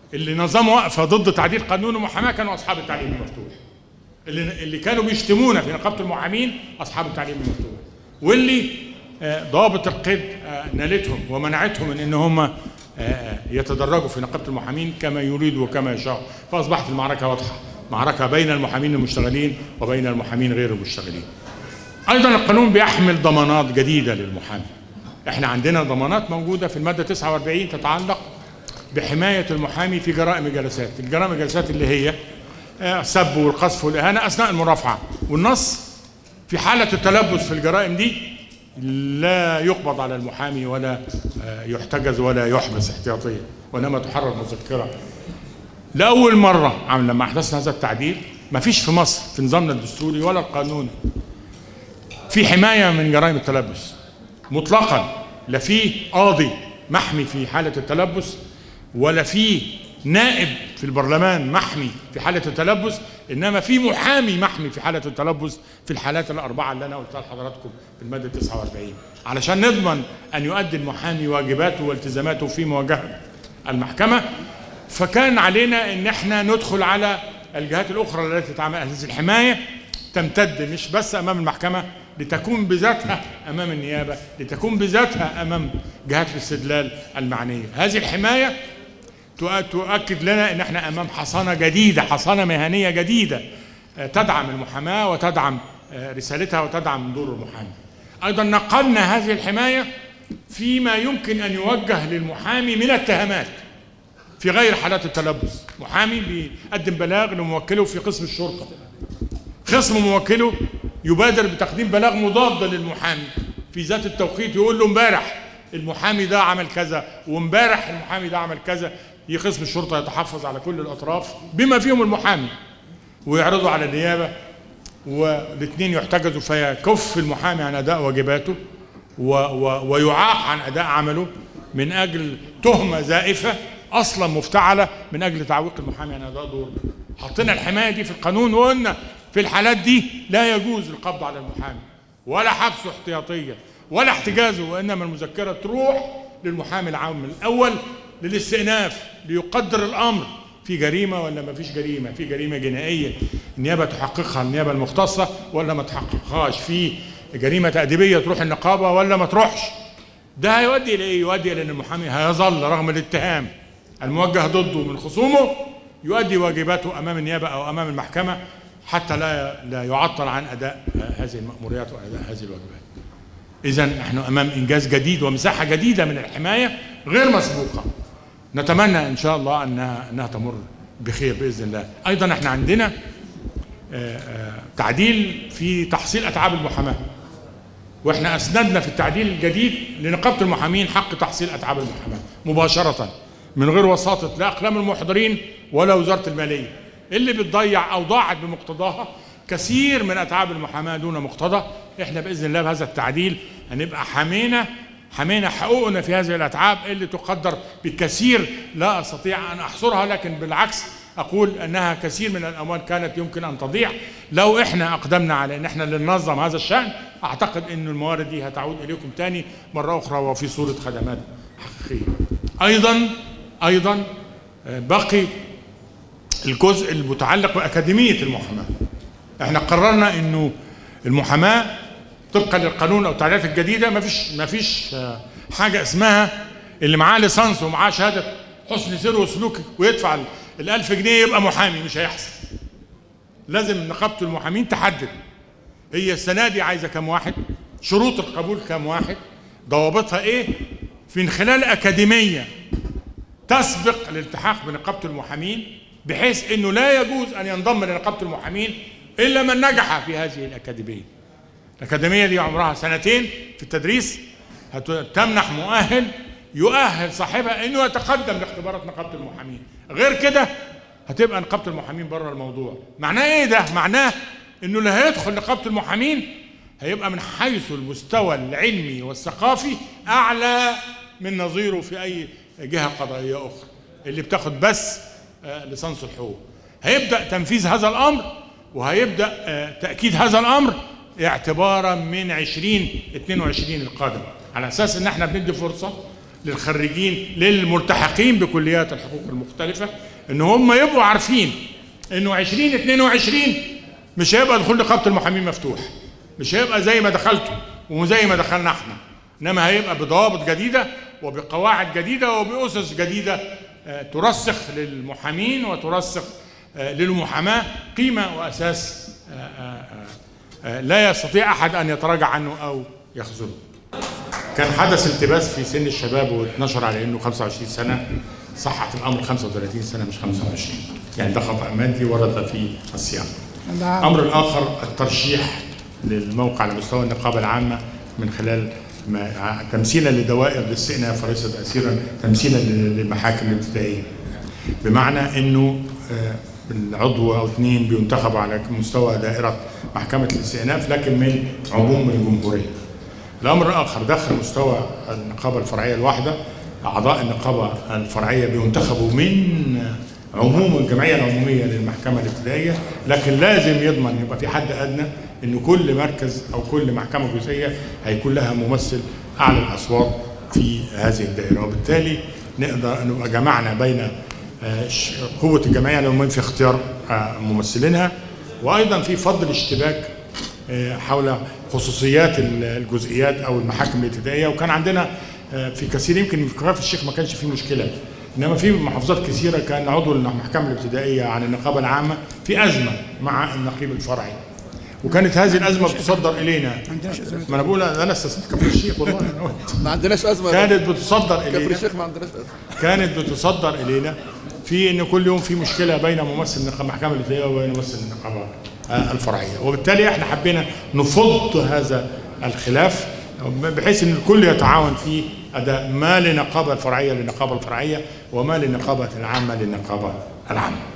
اللي نظموا وقفه ضد تعديل قانون المحاماه كانوا اصحاب التعليم المفتوح اللي اللي كانوا بيشتمونا في نقابه المحامين اصحاب التعليم المفتوح واللي آه، ضوابط القيد آه، نالتهم ومنعتهم من ان هم آه، يتدرجوا في نقابه المحامين كما يريدوا وكما يشاءوا فاصبحت المعركه واضحه معركه بين المحامين المشتغلين وبين المحامين غير المشتغلين ايضا القانون بيحمل ضمانات جديده للمحامي احنا عندنا ضمانات موجوده في الماده 49 تتعلق بحمايه المحامي في جرائم الجلسات الجرائم الجلسات اللي هي آه، السب والقذف والاهانه اثناء المرافعه والنص في حاله التلبس في الجرائم دي لا يقبض على المحامي ولا آه، يحتجز ولا يحبس احتياطيا وانما تحرر مذكره لاول مره عم لما احدثنا هذا التعديل ما فيش في مصر في نظامنا الدستوري ولا القانوني في حمايه من جرائم التلبس مطلقا لا في قاضي محمي في حاله التلبس ولا في نائب في البرلمان محمي في حاله التلبس انما في محامي محمي في حاله التلبس في الحالات الاربعه اللي انا قلتها لحضراتكم في الماده 49 علشان نضمن ان يؤدي المحامي واجباته والتزاماته في مواجهه المحكمه فكان علينا ان احنا ندخل على الجهات الاخرى التي تعمل هذه الحمايه تمتد مش بس امام المحكمه لتكون بذاتها امام النيابه لتكون بذاتها امام جهات الاستدلال المعنيه هذه الحمايه تؤ- تؤكد لنا ان احنا امام حصانه جديده حصانه مهنيه جديده آه، تدعم المحاماه وتدعم آه، رسالتها وتدعم دور المحامي ايضا نقلنا هذه الحمايه فيما يمكن ان يوجه للمحامي من اتهامات في غير حالات التلبس محامي بيقدم بلاغ لموكله في قسم الشرطه خصم موكله يبادر بتقديم بلاغ مضاد للمحامي في ذات التوقيت يقول له امبارح المحامي ده عمل كذا وامبارح المحامي ده عمل كذا يجي قسم الشرطه يتحفظ على كل الاطراف بما فيهم المحامي ويعرضوا على النيابه والاثنين يحتجزوا فيكف المحامي عن اداء واجباته و و ويعاق عن اداء عمله من اجل تهمه زائفه اصلا مفتعله من اجل تعويق المحامي عن اداء دوره. حطينا الحمايه دي في القانون وقلنا في الحالات دي لا يجوز القبض على المحامي ولا حبسه احتياطيا ولا احتجازه وانما المذكره تروح للمحامي العام الاول للاستئناف ليقدر الامر في جريمه ولا ما فيش جريمه في جريمه جنائيه النيابه تحققها النيابه المختصه ولا ما تحققهاش في جريمه تاديبيه تروح النقابه ولا ما تروحش ده هيؤدي الى ايه يؤدي الى ان المحامي هيظل رغم الاتهام الموجه ضده من خصومه يؤدي واجباته امام النيابه او امام المحكمه حتى لا لا يعطل عن اداء هذه الماموريات واداء هذه الواجبات اذا نحن امام انجاز جديد ومساحه جديده من الحمايه غير مسبوقه نتمنى ان شاء الله انها انها تمر بخير باذن الله ايضا احنا عندنا آه، آه، تعديل في تحصيل اتعاب المحاماه واحنا اسندنا في التعديل الجديد لنقابه المحامين حق تحصيل اتعاب المحاماه مباشره من غير وساطه لا اقلام المحضرين ولا وزاره الماليه اللي بتضيع او ضاعت بمقتضاها كثير من اتعاب المحاماه دون مقتضى احنا باذن الله بهذا التعديل هنبقى حمينا حمينا حقوقنا في هذه الاتعاب اللي تقدر بكثير لا استطيع ان احصرها لكن بالعكس اقول انها كثير من الاموال كانت يمكن ان تضيع لو احنا اقدمنا على ان احنا اللي ننظم هذا الشان اعتقد ان الموارد دي هتعود اليكم تاني مره اخرى وفي صوره خدمات حقيقيه ايضا ايضا آه، بقي الجزء المتعلق باكاديميه المحاماه احنا قررنا انه المحاماه طبقا للقانون او التعديلات الجديده ما فيش ما فيش آه، حاجه اسمها اللي معاه ليسانس ومعاه شهاده حسن سير وسلوك ويدفع ال 1000 جنيه يبقى محامي مش هيحصل لازم نقابه المحامين تحدد هي السنه دي عايزه كام واحد شروط القبول كام واحد ضوابطها ايه من خلال اكاديميه تسبق الالتحاق بنقابه المحامين بحيث انه لا يجوز ان ينضم لنقابه المحامين الا من نجح في هذه الاكاديميه الأكاديمية دي عمرها سنتين في التدريس هت- تمنح مؤهل يؤهل صاحبها انه يتقدم لاختبارات نقابة المحامين غير كده هتبقى نقابة المحامين بره الموضوع معناه ايه ده معناه انه اللي هيدخل نقابة المحامين هيبقى من حيث المستوى العلمي والثقافي اعلى من نظيره في اي جهة قضائية اخرى اللي بتاخد بس آه، ليسانس الحقوق هيبدأ تنفيذ هذا الامر وهيبدأ آه، تأكيد هذا الامر اعتبارا من 2022 القادم على اساس ان احنا بندي فرصه للخريجين للملتحقين بكليات الحقوق المختلفه ان هم يبقوا عارفين انه 2022 مش هيبقى دخول نقابه المحامين مفتوح مش هيبقى زي ما دخلتوا وزي ما دخلنا احنا انما هيبقى بضوابط جديده وبقواعد جديده وباسس جديده آه، ترسخ للمحامين وترسخ آه، للمحاماه قيمه واساس آه، لا يستطيع احد ان يتراجع عنه او يخذله. كان حدث التباس في سن الشباب واتنشر على انه 25 سنه صحت الامر 35 سنه مش 25 يعني ده خطا مادي ورد في السياق. الامر الاخر الترشيح للموقع على مستوى النقابه العامه من خلال تمثيلا لدوائر الاستئناف وليس تاثيرا تمثيلا للمحاكم الابتدائيه بمعنى انه العضو او اثنين بينتخبوا على مستوى دائره محكمه الاستئناف لكن من عموم الجمهوريه. الامر الاخر داخل مستوى النقابه الفرعيه الواحده اعضاء النقابه الفرعيه بينتخبوا من عموم الجمعيه العموميه للمحكمه الابتدائيه لكن لازم يضمن يبقى في حد ادنى ان كل مركز او كل محكمه جزئيه هيكون لها ممثل اعلى الاصوات في هذه الدائره وبالتالي نقدر نبقى جمعنا بين قوه الجمعيه العموميه في اختيار ممثلينها وايضا في فضل اشتباك حول خصوصيات الجزئيات او المحاكم الابتدائيه وكان عندنا في كثير يمكن في كفاف الشيخ ما كانش فيه مشكله انما في محافظات كثيره كان عضو المحكمه الابتدائيه عن النقابه العامه في ازمه مع النقيب الفرعي وكانت هذه الازمه بتصدر الينا ما عندناش ازمه ما انا بقول انا استثنيت كفر الشيخ والله ما عندناش ازمه كانت بتصدر الينا كفر الشيخ ما عندناش ازمه كانت بتصدر الينا في ان كل يوم في مشكله بين ممثل المحكمه الابتدائيه وبين ممثل النقابه الفرعيه وبالتالي احنا حبينا نفض هذا الخلاف بحيث ان الكل يتعاون في اداء ما للنقابه الفرعيه للنقابه الفرعيه وما للنقابه العامه للنقابه العامه